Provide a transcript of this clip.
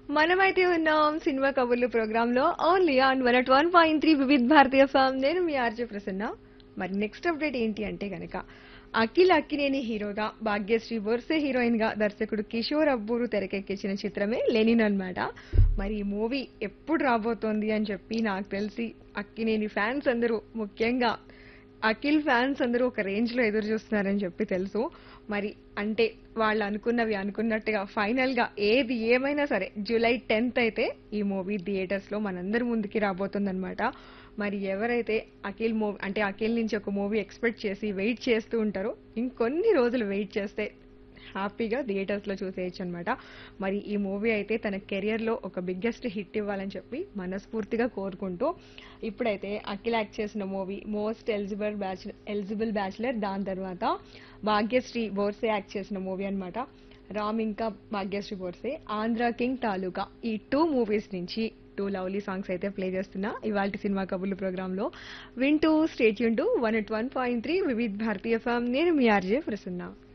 మనమైతే ఉన్నాం సినిమా కబుర్లు ప్రోగ్రామ్ లో only on one at one point three Vividh Bharati FM నేను మీ ఆర్జే ప్రసన్న మరి నెక్స్ట్ అప్డేట్ ఏంటి అంటే గనక అఖిల్ అక్కినేని హీరోగా భాగ్యశ్రీ బొర్సే హీరోయిన్ గా దర్శకుడు కిషోర్ అబ్బూరు తెరకెక్కించిన చిత్రమే లెనిన్ అన్నమాట మరి ఈ మూవీ ఎప్పుడు రాబోతోంది అని చెప్పి నాకు తెలిసి అక్కినేని ఫ్యాన్స్ అందరూ ముఖ్యంగా అఖిల్ ఫ్యాన్స్ అందరూ ఒక రేంజ్ లో ఎదురు చూస్తున్నారని చెప్పి తెలుసు మరి అంటే వాళ్ళు అనుకున్నవి అనుకున్నట్టుగా ఫైనల్ గా ఏది ఏమైనా సరే జూలై టెన్త్ అయితే ఈ మూవీ థియేటర్స్ లో మనందరి ముందుకి రాబోతుందన్నమాట మరి ఎవరైతే అఖిల్ మూవీ అంటే అఖిల్ నుంచి ఒక మూవీ ఎక్స్పెక్ట్ చేసి వెయిట్ చేస్తూ ఉంటారో ఇంకొన్ని రోజులు వెయిట్ చేస్తే హ్యాపీగా థియేటర్స్ లో చూసేయచ్చు అనమాట మరి ఈ మూవీ అయితే తన కెరియర్ లో ఒక బిగ్గెస్ట్ హిట్ ఇవ్వాలని చెప్పి మనస్ఫూర్తిగా కోరుకుంటూ ఇప్పుడైతే అఖిల్ యాక్ట్ చేసిన movie most eligible batch eligible bachelor దాని తర్వాత భాగ్యశ్రీ బోర్సే యాక్ట్ చేసిన మూవీ అన్నమాట రామ్ ఇంకా భాగ్యశ్రీ బోర్సే ఆంధ్ర కింగ్ తాలూకా ఈ టూ మూవీస్ నుంచి టూ లవ్లీ సాంగ్స్ అయితే ప్లే చేస్తున్నా ఇవాళ సినిమా కబుర్లు ప్రోగ్రామ్ లో వింటూ స్టేట్ యూన్ to one at one point three Vividh Bharati FM నేను మీ ఆర్జే ప్రసన్నా